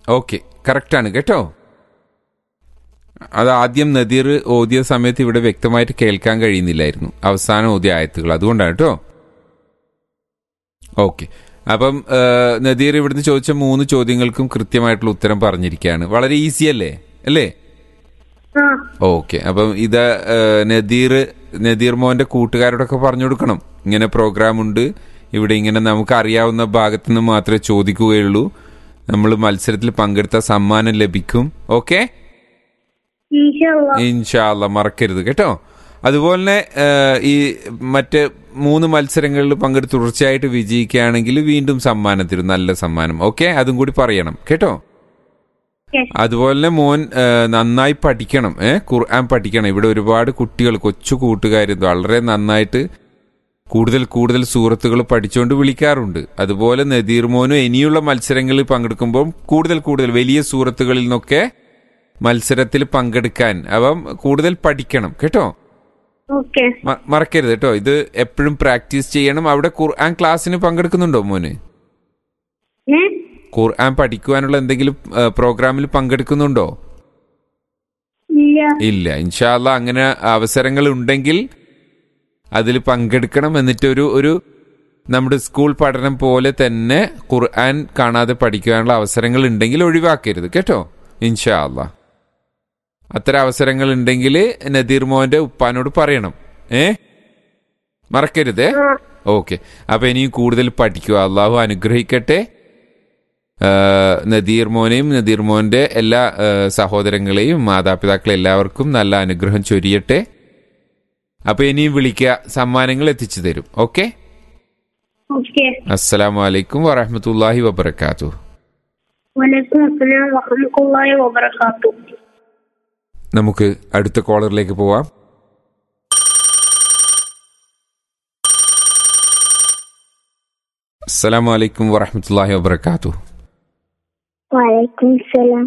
Okay കറക്റ്റാണ് കേട്ടോ അത് ആദ്യം നദീർ ഓതിയ സമയത്ത് ഇവിടെ വ്യക്തമായിട്ട് കേൾക്കാൻ കഴിയുന്നില്ലായിരുന്നു അവസാനം ഓതിയ ആയത്തുകൾ അതുകൊണ്ടാണ് കേട്ടോ ഓക്കെ അപ്പം ആ, നദീർ ഇവിടുന്ന് ചോദിച്ച മൂന്ന് ചോദ്യങ്ങൾക്കും കൃത്യമായിട്ടുള്ള ഉത്തരം പറഞ്ഞിരിക്കുകയാണ് വളരെ ഈസി അല്ലേ അല്ലേ ആ ഓക്കെ അപ്പം ഇത് ആ, നദീർ നദീർ മോന്റെ കൂട്ടുകാരോടൊക്കെ പറഞ്ഞു കൊടുക്കണം ഇങ്ങനെ പ്രോഗ്രാം ഉണ്ട് ഇവിടെ ഇങ്ങനെ നമുക്ക് അറിയാവുന്ന ഭാഗത്ത് നിന്ന് മാത്രമേ ചോദിക്കുകയുള്ളൂ നമ്മൾ മത്സരത്തിൽ പങ്കെടുത്ത സമ്മാനം ലഭിക്കും ഓക്കെ ഇൻഷാല്ലാ ഇൻഷാല്ല മറക്കരുത് കേട്ടോ അതുപോലെ തന്നെ ആ, ഈ മറ്റ് മൂന്ന് മത്സരങ്ങളിൽ പങ്കെടുത്ത് തുടർച്ചയായിട്ട് വിജയിക്കുകയാണെങ്കിൽ വീണ്ടും സമ്മാനം തരും നല്ല സമ്മാനം ഓക്കെ അതും കൂടി പറയണം കേട്ടോ Yes. അതുപോലെ തന്നെ മോൻ ആ, നന്നായി പഠിക്കണം ഏ ഖുർആൻ പഠിക്കണം ഇവിടെ ഒരുപാട് കുട്ടികൾ കൊച്ചു കൂട്ടുകാർ വളരെ നന്നായിട്ട് കൂടുതൽ കൂടുതൽ സൂറത്തുകൾ പഠിച്ചുകൊണ്ട് വിളിക്കാറുണ്ട് അതുപോലെ നദീർ മോനും ഇനിയുള്ള മത്സരങ്ങളിൽ പങ്കെടുക്കുമ്പോൾ കൂടുതൽ കൂടുതൽ വലിയ സൂറത്തുകളിൽ നിന്നൊക്കെ മത്സരത്തിൽ പങ്കെടുക്കാൻ അവൻ കൂടുതൽ പഠിക്കണം കേട്ടോ ഓക്കെ മ- മറക്കരുത് കേട്ടോ ഇത് എപ്പോഴും പ്രാക്ടീസ് ചെയ്യണം അവിടെ ഖുർആൻ ക്ലാസ്സിന് പങ്കെടുക്കുന്നുണ്ടോ മോന് ഏ ഖുർആൻ പഠിക്കുവാനുള്ള എന്തെങ്കിലും ആ, പ്രോഗ്രാമിൽ പങ്കെടുക്കുന്നുണ്ടോ ഇല്ല ഇല്ല ഇൻഷാല്ല അങ്ങനെ അവസരങ്ങൾ ഉണ്ടെങ്കിൽ അതിൽ പങ്കെടുക്കണം എന്നിട്ട് ഒരു ഒരു നമ്മുടെ സ്കൂൾ പഠനം പോലെ തന്നെ ഖുർആൻ കാണാതെ പഠിക്കാനുള്ള അവസരങ്ങൾ ഉണ്ടെങ്കിൽ ഒഴിവാക്കരുത് കേട്ടോ ഇൻഷാ അല്ല അത്തരം അവസരങ്ങൾ ഉണ്ടെങ്കിൽ നദീർ മോന്റെ ഉപ്പാനോട് പറയണം ഏ മറക്കരുതേ ആ ഓക്കെ അപ്പൊ ഇനിയും കൂടുതൽ പഠിക്കുക അള്ളാഹു അനുഗ്രഹിക്കട്ടെ ആ, നദീർ മോനെയും നദീർ മോന്റെ എല്ലാ ആ, സഹോദരങ്ങളെയും മാതാപിതാക്കളെ എല്ലാവർക്കും നല്ല അനുഗ്രഹം ചൊരിയട്ടെ അപ്പൊ ഇനിയും വിളിക്കുക സമ്മാനങ്ങൾ എത്തിച്ചു തരും ഓക്കെ ഓക്കെ അസ്സലാമു അലൈക്കും വറഹമത്തല്ലാഹി വബർക്കാത്തു വലൈക്കും അസ്സലാം വറഹ്മത്തുള്ളാഹി വബറകാത്തു നമുക്ക് അടുത്ത കോളറിലേക്ക് പോവാം അസ്സലാമു അലൈക്കും വറഹമത്തല്ലാഹി വബർക്കാത്തു വലൈക്കും സലാം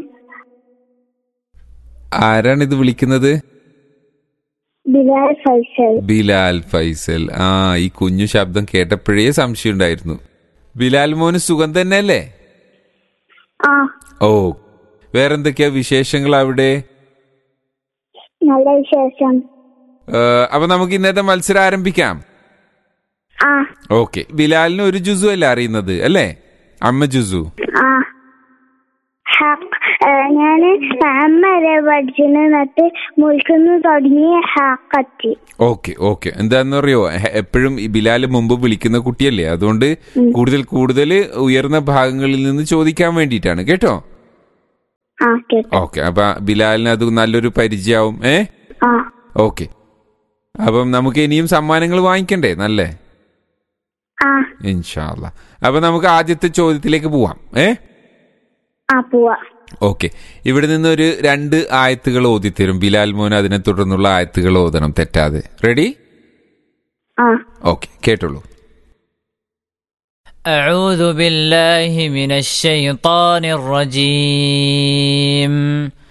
ആരാണ് ഇത് വിളിക്കുന്നത് ബിലാൽ ഫൈസൽ ബിലാൽ ഫൈസൽ ആ ഈ കുഞ്ഞു ശബ്ദം കേട്ടപ്പോഴേ സംശയം ഉണ്ടായിരുന്നു ബിലാൽ മോന് സുഖം തന്നെയല്ലേ ആ ഓ വേറെന്തൊക്കെയാ വിശേഷങ്ങൾ അവിടെ നല്ല വിശേഷം ഏ, അപ്പൊ നമുക്ക് ഇന്നത്തെ മത്സരം ആരംഭിക്കാം ആ ഓക്കെ ബിലാലിന് ഒരു ജുസു അല്ലേ അറിയുന്നത് അല്ലേ അമ്മ ജുസു ആ ഹക്ക് ഞാന് അമ്മ വരെ പഠിച്ചിന് എന്നിട്ട് മുൽക്കുന്ന് തുടങ്ങി ഹാക്കത്തി ഓക്കെ ഓക്കെ എന്താന്ന് അറിയോ എ- എപ്പോഴും ഈ ബിലാൽ മുമ്പ് വിളിക്കുന്ന കുട്ടിയല്ലേ അതുകൊണ്ട് കൂടുതൽ കൂടുതൽ ഉയർന്ന ഭാഗങ്ങളിൽ നിന്ന് ചോദിക്കാൻ വേണ്ടിയിട്ടാണ് കേട്ടോ ആ കേട്ടു ഓക്കെ അപ്പൊ ബിലാലിന് അത് നല്ലൊരു പരിചയമാവും ഏ ആ ഓക്കെ അപ്പം നമുക്ക് ഇനിയും സമ്മാനങ്ങൾ വാങ്ങിക്കണ്ടേ നല്ലേ ആ ഇൻഷാല്ല അപ്പൊ നമുക്ക് ആദ്യത്തെ ചോദ്യത്തിലേക്ക് പോവാം ഏ ആ പോവാ ഓക്കെ ഇവിടെ നിന്ന് ഒരു രണ്ട് ആയത്തുകൾ ഓതിത്തരും ബിലാൽ മോൻ അതിനെ തുടർന്നുള്ള ആയത്തുകൾ ഓതണം തെറ്റാതെ റെഡി ആ ഓക്കെ കേട്ടോളൂ أعوذ بالله من الشيطان الرجيم